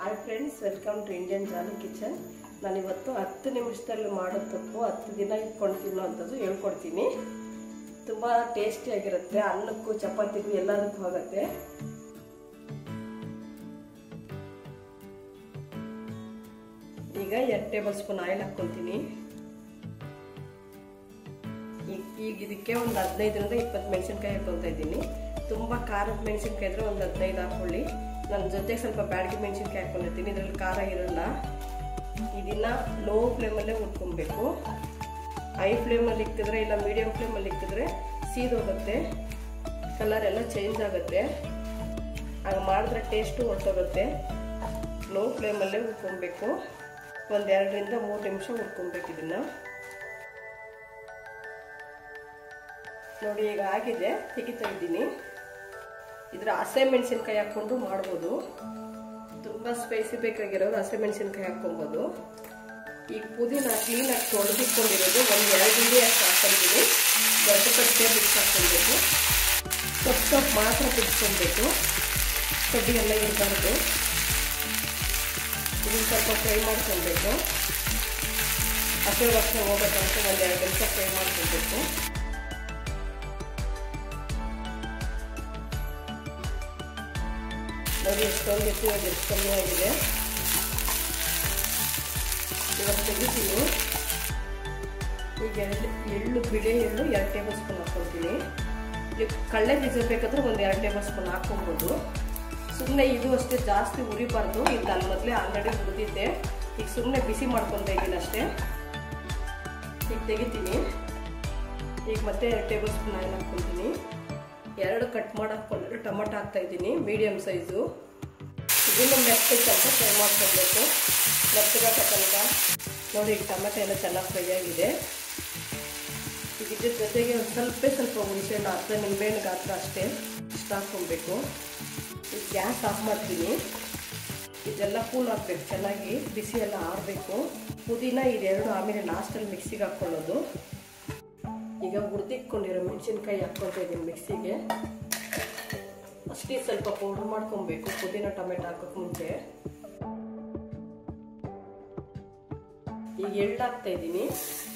hi friends welcome to Indian jolly kitchen ನಾನು ಇವತ್ತು ಹತ್ತು ನಿಮಿಷದಲ್ಲಿ ಮಾಡೋ ತಪ್ಪು ಹತ್ತು ದಿನ ಇಟ್ಕೊಂಡು ತಿನ್ನೋವಂಥದ್ದು ಹೇಳ್ಕೊಡ್ತೀನಿ ತುಂಬ ಟೇಸ್ಟಿಯಾಗಿರುತ್ತೆ ಅನ್ನಕ್ಕೂ ಚಪಾತಿಗೂ ಎಲ್ಲದಕ್ಕೂ ಆಗುತ್ತೆ ಈಗ ಎರಡು ಟೇಬಲ್ ಸ್ಪೂನ್ ಆಯಿಲ್ ಹಾಕ್ಕೊತೀನಿ ಈಗ ಇದಕ್ಕೆ ಒಂದು ಹದಿನೈದರಿಂದ ಇಪ್ಪತ್ತು ಮೆಣಸಿನ್ಕಾಯಿ ಹಾಕ್ಕೊತಾ ಇದ್ದೀನಿ ತುಂಬ ಖಾರದ ಮೆಣಸಿನ್ಕಾಯಿ ಇದ್ರೆ ಒಂದು ಹದಿನೈದು ಹಾಕ್ಕೊಳ್ಳಿ ನನ್ನ ಜೊತೆಗೆ ಸ್ವಲ್ಪ ಬ್ಯಾಡಗಿ ಮೆಣಸಿನ್ಕಾಯಿ ಹಾಕ್ಕೊಂಡಿರ್ತೀನಿ ಇದರಲ್ಲಿ ಖಾರ ಇರಲ್ಲ ಇದನ್ನ ಲೋ ಫ್ಲೇಮಲ್ಲೇ ಹುರ್ಕೊಬೇಕು ಹೈ ಫ್ಲೇಮಲ್ಲಿ ಇಕ್ಕಿದ್ರೆ ಇಲ್ಲ ಮೀಡಿಯಂ ಫ್ಲೇಮಲ್ಲಿ ಇಕ್ಕಿದ್ರೆ ಸೀದೋಗುತ್ತೆ ಕಲರ್ ಎಲ್ಲ ಚೇಂಜ್ ಆಗುತ್ತೆ ಹಾಗೆ ಮಾಡಿದ್ರೆ ಟೇಸ್ಟು ಹೊರಟೋಗುತ್ತೆ ಲೋ ಫ್ಲೇಮಲ್ಲೇ ಹುರ್ಕೊಬೇಕು ಒಂದು ಎರಡರಿಂದ ಮೂರು ನಿಮಿಷ ಹುರ್ಕೊಬೇಕು ಇದನ್ನು ನೋಡಿ ಈಗ ಆಗಿದೆ ತೆಗಿತಾ ಇದ್ದೀನಿ ಇದ್ರ ಹಸೆ ಮೆಣಸಿನ್ಕಾಯಿ ಹಾಕ್ಕೊಂಡು ಮಾಡ್ಬೋದು ತುಂಬ ಸ್ಪೈಸಿ ಬೇಕಾಗಿರೋರು ಹಸೆ ಮೆಣಸಿನ್ಕಾಯಿ ಹಾಕ್ಕೊಬೋದು ಈಗ ಪುದೀನ ಕ್ಲೀನಾಗಿ ತೊಳೆದಿಟ್ಕೊಂಡಿರೋದು ಒಂದು ಎರಡು ಇಡಿ ಅಷ್ಟು ಹಾಕೊಂಡಿದ್ದೀನಿ ದೊಡ್ಡ ಕಟ್ಟೆ ಬಿಟ್ಟು ಹಾಕ್ಕೊಳ್ಬೇಕು ಸೊಪ್ಪು ಸೊಪ್ಪು ಮಾತ್ರ ಬಿಡಿಸ್ಕೊಳ್ಬೇಕು ಕಡ್ಡಿ ಎಲ್ಲ ಇರಬಾರ್ದು ಇದನ್ನು ಸ್ವಲ್ಪ ಫ್ರೈ ಮಾಡ್ಕೊಳ್ಬೇಕು ಹಸೆ ವರ್ಷ ಹೋಗೋದಂತ ಒಂದು ಎರಡು ನಿಮಿಷ ಫ್ರೈ ಮಾಡ್ಕೊಳ್ಬೇಕು ನೋಡಿ ಎಷ್ಟೊಂದು ಎತ್ತಿ ಇವಾಗ ಎಷ್ಟು ಕಮ್ಮಿ ಆಗಿದೆ ಇವಾಗ ತೆಗಿತೀನಿ ಈಗ ಎರಡು ಎಳ್ಳು ಬಿಳೆ ಎಳ್ಳು ಎರಡು ಟೇಬಲ್ ಸ್ಪೂನ್ ಹಾಕ್ಕೊಳ್ತೀನಿ ಈಗ ಕಳ್ಳೆ ಬೀಜ ಬೇಕಾದ್ರೆ ಒಂದು ಎರಡು ಟೇಬಲ್ ಸ್ಪೂನ್ ಹಾಕ್ಕೊಬೋದು ಸುಮ್ಮನೆ ಇದು ಅಷ್ಟೇ ಜಾಸ್ತಿ ಉರಿಬಾರ್ದು ಇದು ನಾನು ಮೊದಲೇ ಆಲ್ರೆಡಿ ಹುರಿದಿದ್ದೆ ಈಗ ಸುಮ್ಮನೆ ಬಿಸಿ ಮಾಡ್ಕೊತಾ ಇದ್ದೀನಿ ಅಷ್ಟೇ ಈಗ ತೆಗಿತೀನಿ ಈಗ ಮತ್ತೆ ಎರಡು ಟೇಬಲ್ ಸ್ಪೂನ್ ಆಯಿಲ್ ಹಾಕ್ಕೊತೀನಿ ಎರಡು ಕಟ್ ಮಾಡಿ ಹಾಕ್ಕೊಂಡು ಟೊಮೊಟೊ ಹಾಕ್ತಾ ಇದ್ದೀನಿ ಮೀಡಿಯಮ್ ಸೈಜು ಇದನ್ನು ಮೆತ್ತಗೆ ಸ್ವಲ್ಪ ಫ್ರೈ ಮಾಡ್ಕೊಳ್ಬೇಕು ಮೆತ್ತಗಾಕ ತನಕ ನೋಡಿ ಈಗ ಟೊಮೆಟೊ ಎಲ್ಲ ಚೆನ್ನಾಗಿ ಫ್ರೈ ಆಗಿದೆ ಈಗ ಇದ್ರ ಜೊತೆಗೆ ಒಂದು ಸ್ವಲ್ಪ ಸ್ವಲ್ಪ ಹುಣಸೆಹಣ್ಣು ಅರ್ಧ ನಿಂಬೆಹಣ್ಣು ಗಾತ್ರ ಅಷ್ಟೇ ಇಷ್ಟ ಹಾಕ್ಕೊಬೇಕು ಈಗ ಗ್ಯಾಸ್ ಆಫ್ ಮಾಡ್ತೀನಿ ಇದೆಲ್ಲ ಕೂಲ್ ಹಾಕ್ಬೇಕು ಚೆನ್ನಾಗಿ ಬಿಸಿ ಎಲ್ಲ ಆರಬೇಕು ಪುದೀನ ಇದೆರಡು ಆಮೇಲೆ ಲಾಸ್ಟಲ್ಲಿ ಮಿಕ್ಸಿಗೆ ಹಾಕ್ಕೊಳ್ಳೋದು ಈಗ ಹುರಿದಿಟ್ಕೊಂಡಿರೋ ಮೆಣಸಿನ್ಕಾಯಿ ಹಾಕ್ಕೊಳ್ತಾ ಇದ್ದೀನಿ ಮಿಕ್ಸಿಗೆ ಅಷ್ಟೇ ಸ್ವಲ್ಪ ಪೌಡರ್ ಮಾಡ್ಕೊಬೇಕು ಪುದೀನ ಟೊಮೆಟೊ ಹಾಕೋಕೆ ಮುಂಚೆ ಈಗ ಎಳ್ಳು ಹಾಕ್ತಾ ಇದ್ದೀನಿ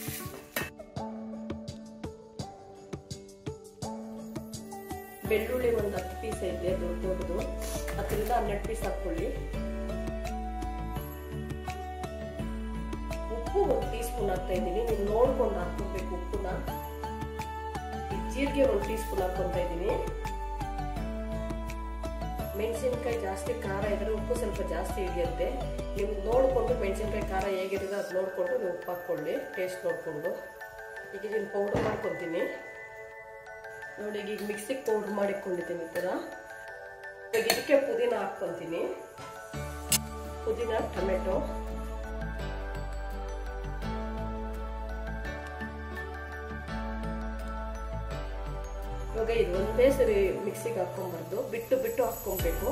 ಬೆಳ್ಳುಳ್ಳಿ ಒಂದು ಹತ್ತು ಪೀಸ್ ಐತೆ ದೊಡ್ಡ ದೊಡ್ಡದು ಹತ್ತರಿಂದ ಹನ್ನೆರಡು ಪೀಸ್ ಹಾಕ್ಕೊಳ್ಳಿ ಉಪ್ಪು ಒಂದು ಟೀ ಸ್ಪೂನ್ ಹಾಕ್ತಾ ಇದ್ದೀನಿ ನೀವು ನೋಡ್ಕೊಂಡು ಹಾಕ್ಕೋಬೇಕು ಉಪ್ಪುನ ಜೀರಿಗೆ ಒಂದು ಟೀ ಸ್ಪೂನ್ ಹಾಕ್ಕೊತಾ ಇದ್ದೀನಿ ಮೆಣಸಿನ್ಕಾಯಿ ಜಾಸ್ತಿ ಖಾರ ಇದ್ರೆ ಉಪ್ಪು ಸ್ವಲ್ಪ ಜಾಸ್ತಿ ಹಿಡಿಯುತ್ತೆ ನೀವು ನೋಡಿಕೊಂಡು ಮೆಣಸಿನ್ಕಾಯಿ ಖಾರ ಹೇಗಿರೋದು ಅದು ನೋಡಿಕೊಂಡು ನೀವು ಉಪ್ಪು ಹಾಕ್ಕೊಳ್ಳಿ ಟೇಸ್ಟ್ ನೋಡಿಕೊಂಡು ಈಗ ಇದನ್ನು ಪೌಡರ್ ಮಾಡ್ಕೊತೀನಿ ನೋಡಿ ಈಗ ಮಿಕ್ಸಿಗೆ ಪೌಡರ್ ಮಾಡಿಕೊಂಡಿದ್ದೀನಿ ಈ ಥರ ಈಗ ಇದಕ್ಕೆ ಪುದೀನ ಹಾಕ್ಕೊತೀನಿ ಪುದೀನ ಟೊಮೆಟೊ ಇವಾಗ ಇದು ಒಂದೇ ಸರಿ ಮಿಕ್ಸಿಗೆ ಹಾಕೊಂಬಾರ್ದು ಬಿಟ್ಟು ಬಿಟ್ಟು ಹಾಕ್ಕೊಬೇಕು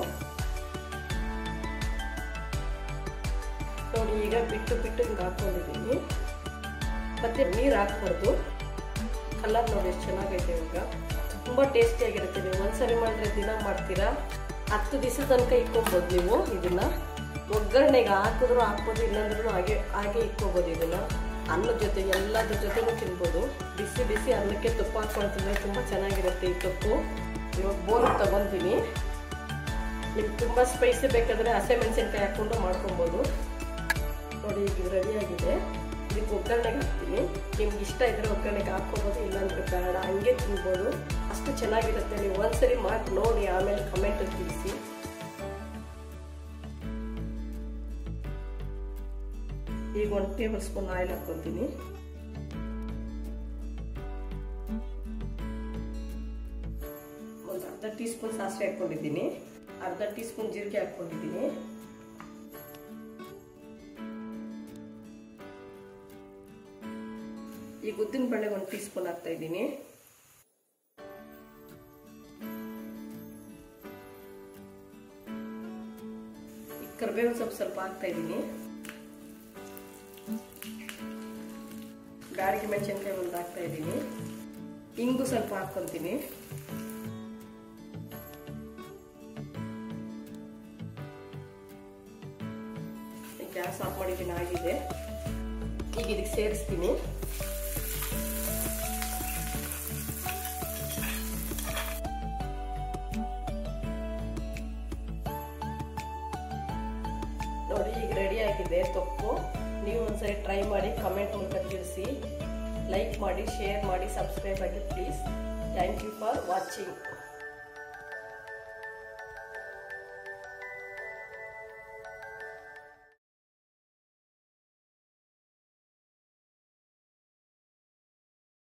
ನೋಡಿ ಈಗ ಬಿಟ್ಟು ಬಿಟ್ಟು ಹಿಂಗೆ ಹಾಕೊಂಡಿದ್ದೀನಿ ಮತ್ತೆ ನೀರು ಹಾಕ್ಬಾರ್ದು ಕಲರ್ ನೋಡಿ ಎಷ್ಟು ಚೆನ್ನಾಗೈತೆ ಇವಾಗ ತುಂಬ ಟೇಸ್ಟಿಯಾಗಿರುತ್ತೆ ನೀವು ಒಂದ್ಸರಿ ಮಾಡಿದ್ರೆ ದಿನ ಮಾಡ್ತೀರಾ ಹತ್ತು ದಿವಸ ತನಕ ಇಕ್ಕೊಬೋದು ನೀವು ಇದನ್ನ ಒಗ್ಗರಣೆಗೆ ಹಾಕಿದ್ರು ಹಾಕ್ಬೋದು ಇಲ್ಲಾಂದ್ರೂ ಹಾಗೆ ಹಾಗೆ ಇಕ್ಕೋಬೋದು ಇದನ್ನ ಅನ್ನದ ಜೊತೆ ಎಲ್ಲದ್ರ ಜೊತೆನೂ ತಿನ್ಬೋದು ಬಿಸಿ ಬಿಸಿ ಅನ್ನಕ್ಕೆ ತುಪ್ಪ ಹಾಕ್ಕೊಂಡು ತಿಂದರೆ ತುಂಬ ಚೆನ್ನಾಗಿರುತ್ತೆ ಈ ತುಪ್ಪು ಇವಾಗ ಬೋಲ್ ತಗೊತೀನಿ ನಿಮ್ಗೆ ತುಂಬ ಸ್ಪೈಸಿ ಬೇಕಾದರೆ ಹಸೆ ಮೆಣಸಿನ್ಕಾಯಿ ಹಾಕ್ಕೊಂಡು ಮಾಡ್ಕೊಬೋದು ನೋಡಿ ಈಗ ರೆಡಿಯಾಗಿದೆ ಇದಕ್ಕೆ ಒಗ್ಗರಣೆಗೆ ಹಾಕ್ತೀನಿ ನಿಮ್ಗೆ ಇಷ್ಟ ಇದ್ರೆ ಒಗ್ಗರಣೆಗೆ ಹಾಕ್ಕೋಬೋದು ಇಲ್ಲಾಂದ್ರೆ ಬೇಡ ಹಂಗೆ ತಿನ್ಬೋದು ಅಷ್ಟು ಚೆನ್ನಾಗಿರುತ್ತೆ ನೀವು ಒಂದ್ಸರಿ ಮಾಡಿ ನೋಡಿ ಆಮೇಲೆ ಕಮೆಂಟ್ ತಿಳಿಸಿ ಈಗ ಒಂದು ಟೇಬಲ್ ಸ್ಪೂನ್ ಆಯಿಲ್ ಹಾಕ್ಕೊತೀನಿ ಒಂದು ಅರ್ಧ ಟೀ ಸ್ಪೂನ್ ಸಾಸಿವೆ ಹಾಕ್ಕೊಂಡಿದ್ದೀನಿ ಅರ್ಧ ಟೀ ಸ್ಪೂನ್ ಜೀರಿಗೆ ಹಾಕ್ಕೊಂಡಿದ್ದೀನಿ ಈಗ ಉದ್ದಿನ ಬೇಳೆ ಒಂದು ಟೀ ಸ್ಪೂನ್ ಹಾಕ್ತಾ ಇದ್ದೀನಿ ಈಗ ಕರಿಬೇವು ಸೊಪ್ಪು ಸ್ವಲ್ಪ ಹಾಕ್ತಾ ಇದ್ದೀನಿ ಬ್ಯಾಡಿಗೆ ಮೆಣಸಿನ್ಕಾಯಿ ಒಂದು ಹಾಕ್ತಾ ಇದ್ದೀನಿ ಇಂಗು ಸ್ವಲ್ಪ ಹಾಕ್ಕೊತೀನಿ ಗ್ಯಾಸ್ ಆಫ್ ಮಾಡಿದ್ದೀನಿ ಆಗಿದೆ ಈಗ ಇದಕ್ಕೆ ಸೇರಿಸ್ತೀನಿ ನೋಡಿ ಈಗ ರೆಡಿ ಆಗಿದೆ ತೊಪ್ಪು ನೀವು ಒಂದ್ಸರಿ ಟ್ರೈ ಮಾಡಿ ಕಮೆಂಟ್ ಮೂಲಕ ತಿಳಿಸಿ ಲೈಕ್ ಮಾಡಿ ಶೇರ್ ಮಾಡಿ ಸಬ್ಸ್ಕ್ರೈಬ್ ಆಗಿ please thank you for watching